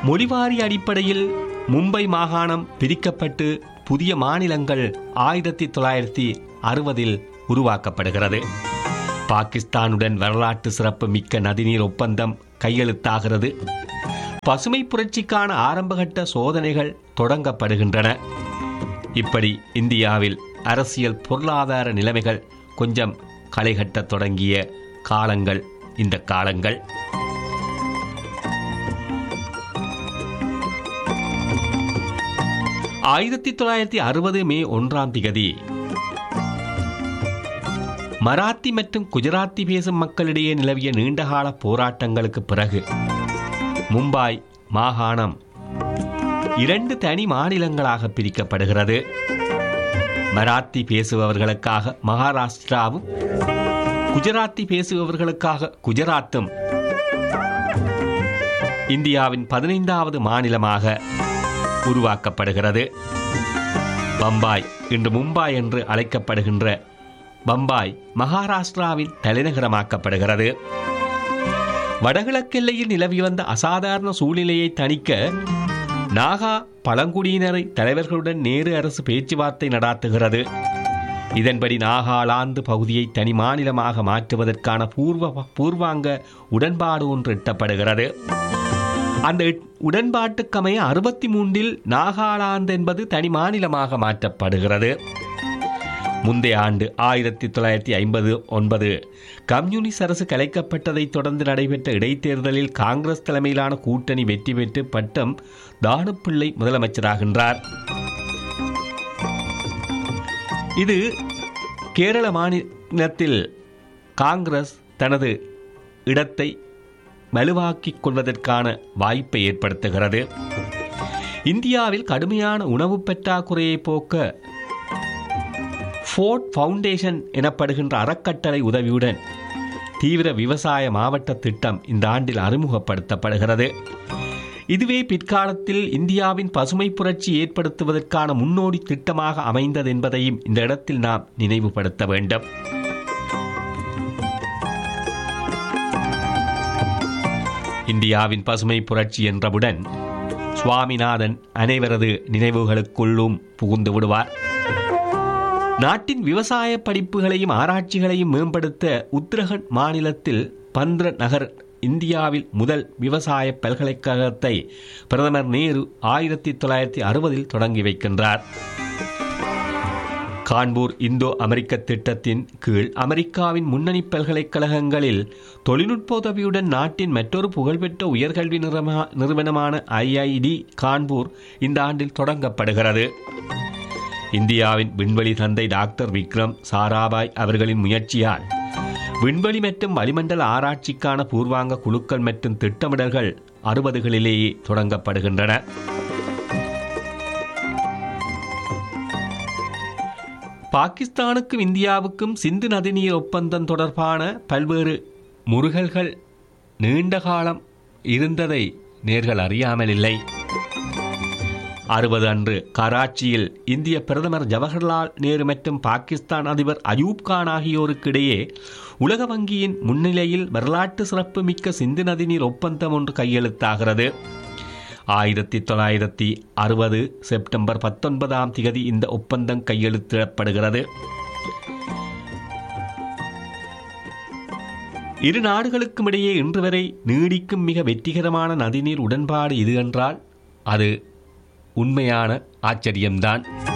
மொழிவாரி அடிப்படையில் மும்பை மாகாணம் பிரிக்கப்பட்டு புதிய மாநிலங்கள் ஆயிரத்தி தொள்ளாயிரத்தி அறுபதில் உருவாக்கப்படுகிறது பாகிஸ்தானுடன் வரலாற்று சிறப்பு மிக்க நதிநீர் ஒப்பந்தம் கையெழுத்தாகிறது பசுமை புரட்சிக்கான ஆரம்பகட்ட சோதனைகள் தொடங்கப்படுகின்றன இப்படி இந்தியாவில் அரசியல் பொருளாதார நிலைமைகள் கொஞ்சம் களைகட்டத் தொடங்கிய காலங்கள் இந்த காலங்கள் ஆயிரத்தி தொள்ளாயிரத்தி அறுபது மே ஒன்றாம் திகதி மராத்தி மற்றும் குஜராத்தி பேசும் மக்களிடையே நிலவிய நீண்டகால போராட்டங்களுக்கு பிறகு மும்பாய் மாகாணம் இரண்டு தனி மாநிலங்களாக பிரிக்கப்படுகிறது மராத்தி பேசுபவர்களுக்காக மகாராஷ்டிராவும் குஜராத்தி பேசுபவர்களுக்காக குஜராத்தும் இந்தியாவின் பதினைந்தாவது மாநிலமாக உருவாக்கப்படுகிறது பம்பாய் இன்று மும்பாய் என்று அழைக்கப்படுகின்ற பம்பாய் மகாராஷ்டிராவின் தலைநகரமாக்கப்படுகிறது வடகிழக்கெல்லையில் நிலவி வந்த அசாதாரண சூழ்நிலையை தணிக்க நாகா பழங்குடியினரை தலைவர்களுடன் நேரு அரசு பேச்சுவார்த்தை நடாத்துகிறது இதன்படி நாகாலாந்து பகுதியை தனி மாநிலமாக மாற்றுவதற்கான பூர்வ பூர்வாங்க உடன்பாடு ஒன்று எட்டப்படுகிறது அந்த உடன்பாட்டுக்கமைய அறுபத்தி மூன்றில் நாகாலாந்து என்பது தனி மாநிலமாக மாற்றப்படுகிறது முந்தைய ஆண்டு ஆயிரத்தி தொள்ளாயிரத்தி ஐம்பது ஒன்பது கம்யூனிஸ்ட் அரசு கலைக்கப்பட்டதைத் தொடர்ந்து நடைபெற்ற இடைத்தேர்தலில் காங்கிரஸ் தலைமையிலான கூட்டணி வெற்றி பெற்று பட்டம் தானுப்பிள்ளை முதலமைச்சராகின்றார் இது கேரள மாநிலத்தில் காங்கிரஸ் தனது இடத்தை வலுவாக்கிக் கொள்வதற்கான வாய்ப்பை ஏற்படுத்துகிறது இந்தியாவில் கடுமையான உணவு பற்றாக்குறையை போக்க ஃபோர்ட் ஃபவுண்டேஷன் எனப்படுகின்ற அறக்கட்டளை உதவியுடன் தீவிர விவசாய மாவட்ட திட்டம் இந்த ஆண்டில் அறிமுகப்படுத்தப்படுகிறது இதுவே பிற்காலத்தில் இந்தியாவின் பசுமை புரட்சி ஏற்படுத்துவதற்கான முன்னோடி திட்டமாக அமைந்தது என்பதையும் இந்த இடத்தில் நாம் நினைவுபடுத்த வேண்டும் இந்தியாவின் பசுமை புரட்சி என்றவுடன் சுவாமிநாதன் அனைவரது நினைவுகளுக்குள்ளும் புகுந்து விடுவார் நாட்டின் விவசாய படிப்புகளையும் ஆராய்ச்சிகளையும் மேம்படுத்த உத்தரகண்ட் மாநிலத்தில் பந்திர நகர் இந்தியாவில் முதல் விவசாய பல்கலைக்கழகத்தை பிரதமர் நேரு ஆயிரத்தி தொள்ளாயிரத்தி அறுபதில் தொடங்கி வைக்கின்றார் கான்பூர் இந்தோ அமெரிக்க திட்டத்தின் கீழ் அமெரிக்காவின் முன்னணி பல்கலைக்கழகங்களில் தொழில்நுட்ப உதவியுடன் நாட்டின் மற்றொரு புகழ்பெற்ற உயர்கல்வி நிறுவனமான ஐஐடி கான்பூர் இந்த ஆண்டில் தொடங்கப்படுகிறது இந்தியாவின் விண்வெளி தந்தை டாக்டர் விக்ரம் சாராபாய் அவர்களின் முயற்சியால் விண்வெளி மற்றும் வளிமண்டல ஆராய்ச்சிக்கான பூர்வாங்க குழுக்கள் மற்றும் திட்டமிடல்கள் அறுபதுகளிலேயே தொடங்கப்படுகின்றன பாகிஸ்தானுக்கும் இந்தியாவுக்கும் சிந்து நதிநீர் ஒப்பந்தம் தொடர்பான பல்வேறு முருகல்கள் நீண்ட காலம் இருந்ததை நேர்கள் அறியாமல் இல்லை அறுபது அன்று கராச்சியில் இந்திய பிரதமர் ஜவஹர்லால் நேரு மற்றும் பாகிஸ்தான் அதிபர் அயூப் கான் ஆகியோருக்கு இடையே உலக வங்கியின் முன்னிலையில் வரலாற்று சிறப்பு மிக்க சிந்து நதிநீர் ஒப்பந்தம் ஒன்று கையெழுத்தாகிறது ஆயிரத்தி தொள்ளாயிரத்தி அறுபது செப்டம்பர் பத்தொன்பதாம் திகதி இந்த ஒப்பந்தம் கையெழுத்திடப்படுகிறது இரு நாடுகளுக்கும் இடையே இன்று வரை நீடிக்கும் மிக வெற்றிகரமான நதிநீர் உடன்பாடு இது என்றால் அது உண்மையான ஆச்சரியம்தான்